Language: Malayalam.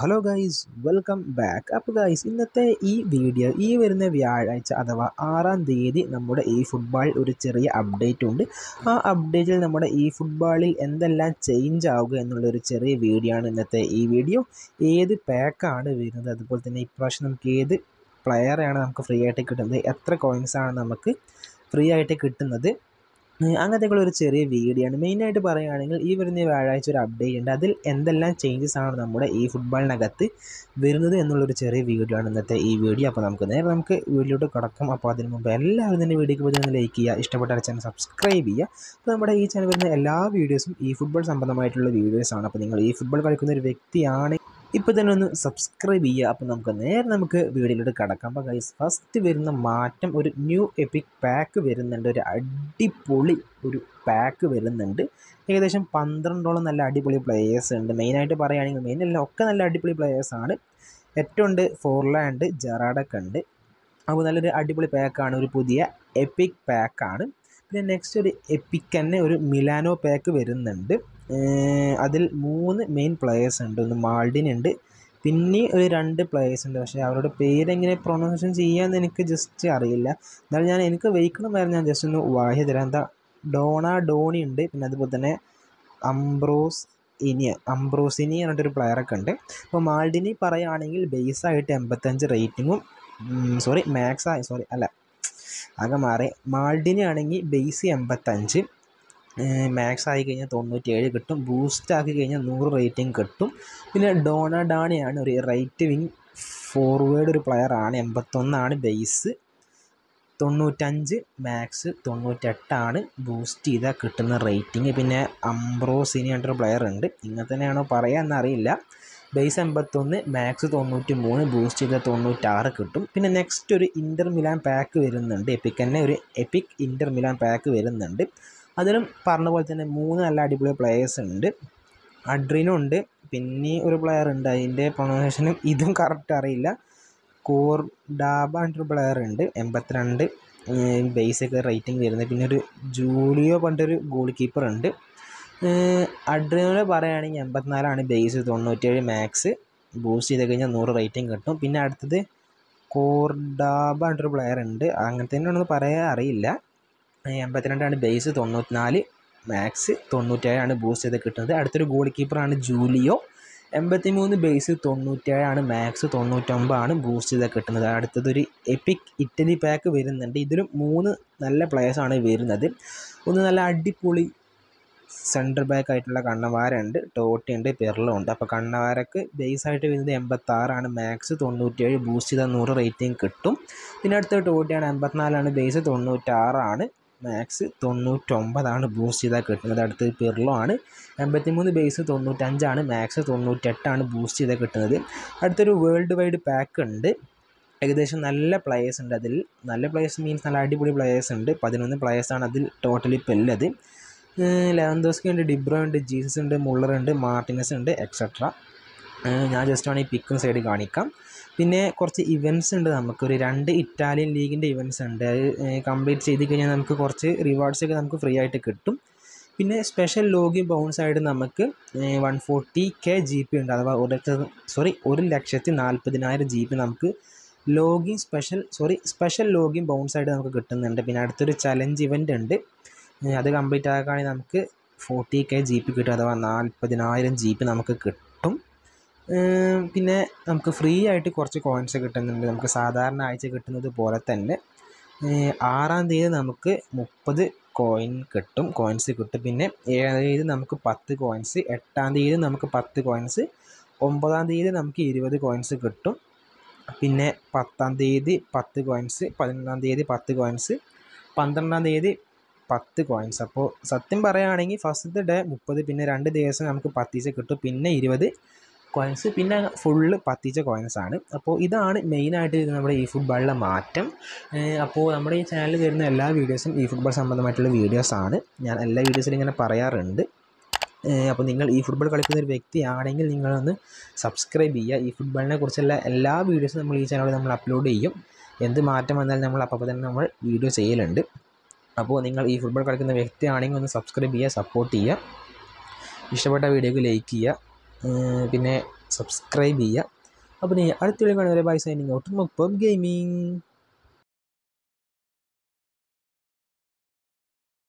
ഹലോ ഗൈസ് വെൽക്കം ബാക്ക് അപ്പോൾ ഗൈസ് ഇന്നത്തെ ഈ വീഡിയോ ഈ വരുന്ന വ്യാഴാഴ്ച അഥവാ ആറാം തീയതി നമ്മുടെ ഈ ഫുട്ബോൾ ഒരു ചെറിയ അപ്ഡേറ്റ് ഉണ്ട് ആ അപ്ഡേറ്റിൽ നമ്മുടെ ഈ ഫുട്ബോളിൽ എന്തെല്ലാം ചേഞ്ച് ആവുക എന്നുള്ളൊരു ചെറിയ വീഡിയോ ആണ് ഇന്നത്തെ ഈ വീഡിയോ ഏത് പാക്കാണ് വരുന്നത് അതുപോലെ തന്നെ ഇപ്രാവശ്യം നമുക്ക് ഏത് പ്ലെയറാണ് നമുക്ക് ഫ്രീ ആയിട്ട് കിട്ടുന്നത് എത്ര കോയിൻസാണ് നമുക്ക് ഫ്രീ ആയിട്ട് കിട്ടുന്നത് അങ്ങനത്തെയൊക്കെയുള്ള ഒരു ചെറിയ വീഡിയോ ആണ് മെയിനായിട്ട് പറയുകയാണെങ്കിൽ ഈ വരുന്ന വ്യാഴാഴ്ച ഒരു അപ്ഡേറ്റ് ഉണ്ട് അതിൽ എന്തെല്ലാം ചേഞ്ചസ് ആണ് നമ്മുടെ ഈ ഫുട്ബോളിനകത്ത് വരുന്നത് എന്നുള്ളൊരു ചെറിയ വീഡിയോ ആണ് ഇന്നത്തെ ഈ വീഡിയോ അപ്പോൾ നമുക്ക് നേരെ നമുക്ക് വീഡിയോട്ട് കിടക്കാം അപ്പോൾ അതിന് മുമ്പ് എല്ലാവരും തന്നെ വീഡിയോക്ക് പോയി ഒന്ന് ലൈക്ക് ചെയ്യുക ഇഷ്ടപ്പെട്ട ചാനൽ സബ്സ്ക്രൈബ് ചെയ്യുക അപ്പോൾ നമ്മുടെ ഈ ചാനൽ വരുന്ന എല്ലാ വീഡിയോസും ഈ ഫുട്ബോൾ സംബന്ധമായിട്ടുള്ള വീഡിയോസാണ് അപ്പോൾ നിങ്ങൾ ഈ ഫുട്ബോൾ കളിക്കുന്ന ഒരു വ്യക്തിയാണ് ഇപ്പോൾ തന്നെ ഒന്ന് സബ്സ്ക്രൈബ് ചെയ്യുക അപ്പോൾ നമുക്ക് നേരെ നമുക്ക് വീഡിയോയിലോട്ട് കിടക്കാം അപ്പോൾ ഗൈസ് ഫസ്റ്റ് വരുന്ന മാറ്റം ഒരു ന്യൂ എപ്പിക് പാക്ക് വരുന്നുണ്ട് ഒരു അടിപൊളി ഒരു പാക്ക് വരുന്നുണ്ട് ഏകദേശം പന്ത്രണ്ടോളം നല്ല അടിപൊളി പ്ലേയേഴ്സ് ഉണ്ട് മെയിനായിട്ട് പറയുകയാണെങ്കിൽ മെയിൻ അല്ല ഒക്കെ നല്ല അടിപൊളി പ്ലേയേഴ്സാണ് ഏറ്റവും ഉണ്ട് ഫോർലാൻഡ് ജെറാഡൊക്കെ ഉണ്ട് അപ്പോൾ നല്ലൊരു അടിപൊളി പാക്കാണ് ഒരു പുതിയ എപ്പിക് പാക്കാണ് പിന്നെ നെക്സ്റ്റ് ഒരു എപ്പിക് തന്നെ ഒരു മിലാനോ പാക്ക് വരുന്നുണ്ട് അതിൽ മൂന്ന് മെയിൻ പ്ലെയേഴ്സ് ഉണ്ട് ഒന്ന് മാൾഡിൻ ഉണ്ട് പിന്നെ ഒരു രണ്ട് പ്ലെയേഴ്സ് ഉണ്ട് പക്ഷേ അവരുടെ പേരെങ്ങനെ പ്രൊണൗൺസിയേഷൻ ചെയ്യാമെന്ന് എനിക്ക് ജസ്റ്റ് അറിയില്ല എന്നാലും ഞാൻ എനിക്ക് വയ്ക്കണമായിരുന്നു ഞാൻ ജസ്റ്റ് ഒന്ന് വാഹി തരാം എന്താ ഡോണ ഡോണി ഉണ്ട് പിന്നെ അതുപോലെ തന്നെ അംബ്രോസ് ഇനി അംബ്രോസിനി പറഞ്ഞിട്ടൊരു പ്ലെയറൊക്കെ ഉണ്ട് അപ്പോൾ മാൾഡിനി പറയുകയാണെങ്കിൽ ബേസായിട്ട് എൺപത്തഞ്ച് റേറ്റിങ്ങും സോറി മാക്സ് ആയി സോറി അല്ല ആകെ മാറി മാൾഡിനി ആണെങ്കിൽ ബേസ് എൺപത്തഞ്ച് മാക്സ് ആയി കഴിഞ്ഞാൽ തൊണ്ണൂറ്റിയേഴ് കിട്ടും ബൂസ്റ്റ് ആക്കി കഴിഞ്ഞാൽ നൂറ് റേറ്റിംഗ് കിട്ടും പിന്നെ ഡോണ ഡാണിയാണ് ഒരു റൈറ്റ് വിങ് ഫോർവേഡ് ഒരു പ്ലെയറാണ് എൺപത്തൊന്നാണ് ബേസ് തൊണ്ണൂറ്റഞ്ച് മാക്സ് തൊണ്ണൂറ്റെട്ടാണ് ബൂസ്റ്റ് ചെയ്താൽ കിട്ടുന്ന റേറ്റിംഗ് പിന്നെ അംബ്രോസിനി പറഞ്ഞൊരു പ്ലെയർ ഉണ്ട് ഇങ്ങനെ തന്നെയാണോ പറയാമെന്ന് അറിയില്ല ബേസ് എൺപത്തൊന്ന് മാക്സ് തൊണ്ണൂറ്റി മൂന്ന് ബൂസ്റ്റ് ചെയ്താൽ തൊണ്ണൂറ്റാറ് കിട്ടും പിന്നെ നെക്സ്റ്റ് ഒരു ഇൻ്റർ മിലാൻ പാക്ക് വരുന്നുണ്ട് എപ്പിക് തന്നെ ഒരു എപ്പിക് ഇൻ്റർ മിലാൻ പാക്ക് വരുന്നുണ്ട് അതിലും പറഞ്ഞ പോലെ തന്നെ മൂന്ന് നല്ല അടിപൊളി പ്ലെയേഴ്സ് ഉണ്ട് അഡ്രീനും ഉണ്ട് പിന്നെ ഒരു പ്ലെയർ ഉണ്ട് അതിൻ്റെ പ്രൊണൗൺസിയേഷനും ഇതും കറക്റ്റ് അറിയില്ല കോർഡാബ എന്നൊരു പ്ലെയർ ഉണ്ട് എൺപത്തിരണ്ട് ബേസൊക്കെ റേറ്റിംഗ് വരുന്നത് പിന്നെ ഒരു ജൂലിയോ പറഞ്ഞൊരു ഗോൾ കീപ്പർ ഉണ്ട് അഡ്രീനോട് പറയുകയാണെങ്കിൽ എൺപത്തിനാലാണ് ബേസ് തൊണ്ണൂറ്റേഴ് മാക്സ് ബൂസ്റ്റ് ചെയ്ത് കഴിഞ്ഞാൽ നൂറ് റേറ്റിംഗ് കിട്ടും പിന്നെ അടുത്തത് കോർഡാബ എന്നൊരു പ്ലെയർ ഉണ്ട് അങ്ങനെ തന്നെയാണെന്ന് പറയാൻ അറിയില്ല എൺപത്തിരണ്ടാണ് ബേസ് തൊണ്ണൂറ്റിനാല് മാക്സ് തൊണ്ണൂറ്റേഴാണ് ബൂസ്റ്റ് ചെയ്ത് കിട്ടുന്നത് അടുത്തൊരു ഗോൾ കീപ്പറാണ് ജൂലിയോ എൺപത്തി മൂന്ന് ബേസ് തൊണ്ണൂറ്റേഴാണ് മാക്സ് തൊണ്ണൂറ്റൊമ്പതാണ് ബൂസ്റ്റ് ചെയ്ത് കിട്ടുന്നത് അടുത്തതൊരു എപ്പിക് ഇറ്റലി പാക്ക് വരുന്നുണ്ട് ഇതിലും മൂന്ന് നല്ല പ്ലെയേഴ്സാണ് വരുന്നത് ഒന്ന് നല്ല അടിപൊളി സെൻറ്റർ ബാക്ക് ആയിട്ടുള്ള കണ്ണവാരുണ്ട് ടോട്ടിയുണ്ട് പെർലോ ഉണ്ട് അപ്പോൾ കണ്ണവാരക്ക് ബേസ് ആയിട്ട് വരുന്നത് എൺപത്താറാണ് മാക്സ് തൊണ്ണൂറ്റേഴ് ബൂസ്റ്റ് ചെയ്താൽ നൂറ് റേറ്റിംഗ് കിട്ടും പിന്നെ അടുത്ത ടോട്ടിയാണ് എൺപത്തിനാലാണ് ബേസ് തൊണ്ണൂറ്റാറാണ് മാക്സ് തൊണ്ണൂറ്റൊമ്പതാണ് ബൂസ്റ്റ് ചെയ്താൽ കിട്ടുന്നത് അടുത്തത് പെർലോ ആണ് എൺപത്തിമൂന്ന് ബേസ് തൊണ്ണൂറ്റഞ്ചാണ് മാക്സ് തൊണ്ണൂറ്റെട്ടാണ് ബൂസ്റ്റ് ചെയ്താൽ കിട്ടുന്നത് അടുത്തൊരു വേൾഡ് വൈഡ് പാക്ക് ഉണ്ട് ഏകദേശം നല്ല പ്ലെയേഴ്സ് ഉണ്ട് അതിൽ നല്ല പ്ലെയേഴ്സ് മീൻസ് നല്ല അടിപൊളി പ്ലെയേഴ്സ് ഉണ്ട് പതിനൊന്ന് പ്ലെയേഴ്സാണ് അതിൽ ടോട്ടലി ഇപ്പോൾ ഉള്ളത് ലെവൻഡോസ്കി ഉണ്ട് ഡിബ്രോ ഉണ്ട് ജീസസ് ഉണ്ട് മുള്ളർ ഉണ്ട് മാർട്ടിനസ് ഉണ്ട് എക്സെട്ര ഞാൻ ജസ്റ്റ് ആണ് ഈ പിക്കും സൈഡ് കാണിക്കാം പിന്നെ കുറച്ച് ഇവൻറ്റ്സ് ഉണ്ട് നമുക്കൊരു രണ്ട് ഇറ്റാലിയൻ ലീഗിൻ്റെ ഇവൻറ്റ്സ് ഉണ്ട് അത് കംപ്ലീറ്റ് ചെയ്ത് കഴിഞ്ഞാൽ നമുക്ക് കുറച്ച് റിവാർഡ്സ് ഒക്കെ നമുക്ക് ഫ്രീ ആയിട്ട് കിട്ടും പിന്നെ സ്പെഷ്യൽ ലോഗിൻ ബൗൺസ് ആയിട്ട് നമുക്ക് one forty K G P ഉണ്ട് അഥവാ ഒരു ലക്ഷത്തി സോറി ഒരു ലക്ഷത്തി നാൽപ്പതിനായിരം ജി പി നമുക്ക് login special sorry special login bonus ആയിട്ട് നമുക്ക് കിട്ടുന്നുണ്ട് പിന്നെ അടുത്തൊരു ചലഞ്ച് ഇവൻ്റ് ഉണ്ട് അത് കംപ്ലീറ്റ് ആക്കുകയാണെങ്കിൽ നമുക്ക് ഫോർട്ടി കെ ജി പി കിട്ടും അഥവാ നാൽപ്പതിനായിരം ജി പി നമുക്ക് കിട്ടും പിന്നെ നമുക്ക് ഫ്രീ ആയിട്ട് കുറച്ച് കോയിൻസ് കിട്ടുന്നുണ്ട് നമുക്ക് സാധാരണ ആഴ്ച കിട്ടുന്നത് പോലെ തന്നെ ആറാം തീയതി നമുക്ക് മുപ്പത് കോയിൻ കിട്ടും കോയിൻസ് കിട്ടും പിന്നെ ഏഴാം തീയതി നമുക്ക് പത്ത് കോയിൻസ് എട്ടാം തീയതി നമുക്ക് പത്ത് കോയിൻസ് ഒമ്പതാം തീയതി നമുക്ക് ഇരുപത് കോയിൻസ് കിട്ടും പിന്നെ പത്താം തീയതി പത്ത് കോയിൻസ് പതിനൊന്നാം തീയതി പത്ത് കോയിൻസ് പന്ത്രണ്ടാം തീയതി പത്ത് കോയിൻസ് അപ്പോൾ സത്യം പറയുകയാണെങ്കിൽ ഫസ്റ്റത്തെ ഡേ മുപ്പത് പിന്നെ രണ്ട് ദിവസം നമുക്ക് പത്തീച്ച കിട്ടും പിന്നെ ഇരുപത് കോയിൻസ് പിന്നെ ഫുള്ള് പത്തിച്ച കോയിൻസ് ആണ് അപ്പോൾ ഇതാണ് മെയിനായിട്ട് നമ്മുടെ ഈ ഫുട്ബോളിലെ മാറ്റം അപ്പോൾ നമ്മുടെ ഈ ചാനലിൽ വരുന്ന എല്ലാ വീഡിയോസും ഈ ഫുട്ബോൾ സംബന്ധമായിട്ടുള്ള വീഡിയോസാണ് ഞാൻ എല്ലാ വീഡിയോസിലും ഇങ്ങനെ പറയാറുണ്ട് അപ്പോൾ നിങ്ങൾ ഈ ഫുട്ബോൾ കളിക്കുന്ന ഒരു വ്യക്തിയാണെങ്കിൽ നിങ്ങളൊന്ന് സബ്സ്ക്രൈബ് ചെയ്യുക ഈ ഫുട്ബോളിനെ കുറിച്ചുള്ള എല്ലാ വീഡിയോസും നമ്മൾ ഈ ചാനലിൽ നമ്മൾ അപ്ലോഡ് ചെയ്യും എന്ത് മാറ്റം വന്നാലും നമ്മൾ അപ്പോൾ തന്നെ നമ്മൾ വീഡിയോ ചെയ്യലുണ്ട് അപ്പോൾ നിങ്ങൾ ഈ ഫുട്ബോൾ കളിക്കുന്ന വ്യക്തിയാണെങ്കിൽ ഒന്ന് സബ്സ്ക്രൈബ് ചെയ്യുക സപ്പോർട്ട് ചെയ്യുക ഇഷ്ടപ്പെട്ട വീഡിയോക്ക് ലൈക്ക് ചെയ്യുക പിന്നെ സബ്സ്ക്രൈബ് ചെയ്യുക അപ്പോൾ നീ അടുത്ത വീഡിയോ കാണുന്നവരെ ബൈ സൈനിങ് ഔട്ട് മുപ്പം ഗെയിമിംഗ്